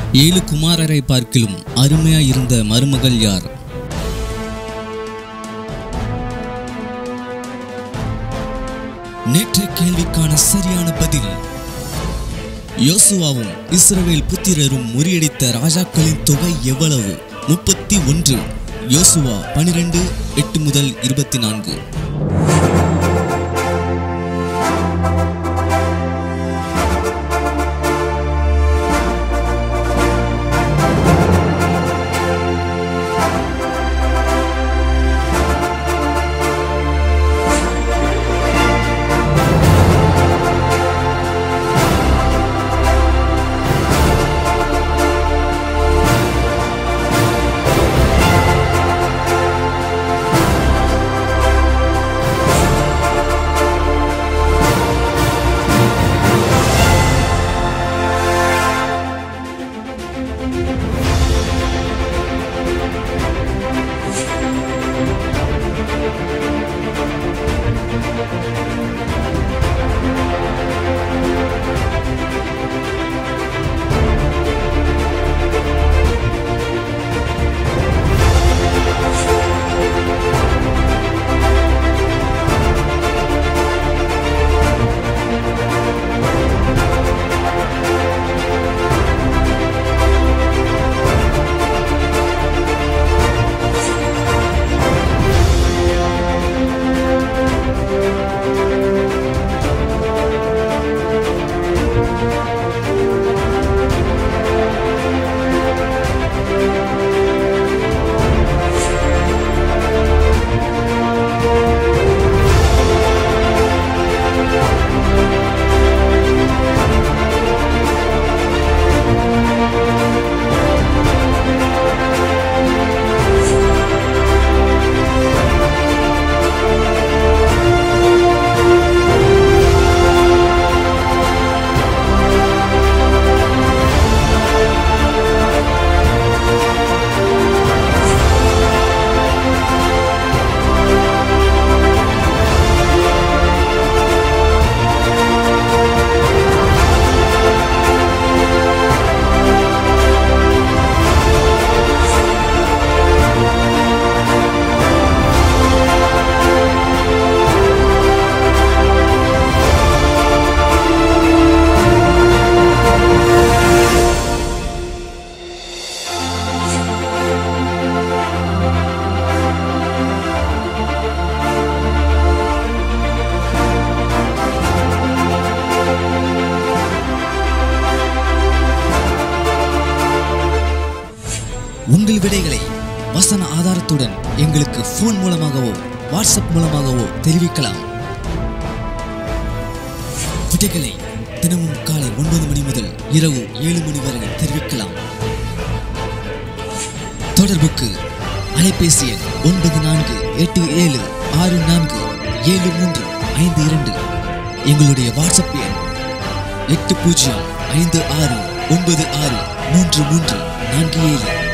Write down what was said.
ஏழு குமாரரை பார்க்கிலும் அருமையாயிருந்த மருமகள் யார் நேற்றைய கேள்விக்கான சரியான பதில் யோசுவாவும் இஸ்ரவேல் புத்திரரும் முறியடித்த ராஜாக்களின் தொகை எவ்வளவு முப்பத்தி ஒன்று யோசுவா பனிரெண்டு எட்டு முதல் இருபத்தி நான்கு உங்கள் விடைகளை வசன ஆதாரத்துடன் எங்களுக்கு ஃபோன் மூலமாகவோ வாட்ஸ்அப் மூலமாகவோ தெரிவிக்கலாம் விடைகளை தினமும் காலை ஒன்பது மணி முதல் இரவு ஏழு மணி வரை தெரிவிக்கலாம் தொடர்புக்கு அலைபேசி எண் ஒன்பது நான்கு எட்டு ஏழு ஆறு நான்கு ஏழு மூன்று ஐந்து இரண்டு எங்களுடைய வாட்ஸ்அப் எண் எட்டு பூஜ்ஜியம் ஐந்து ஆறு ஒன்பது ஆறு மூன்று மூன்று நான்கு ஏழு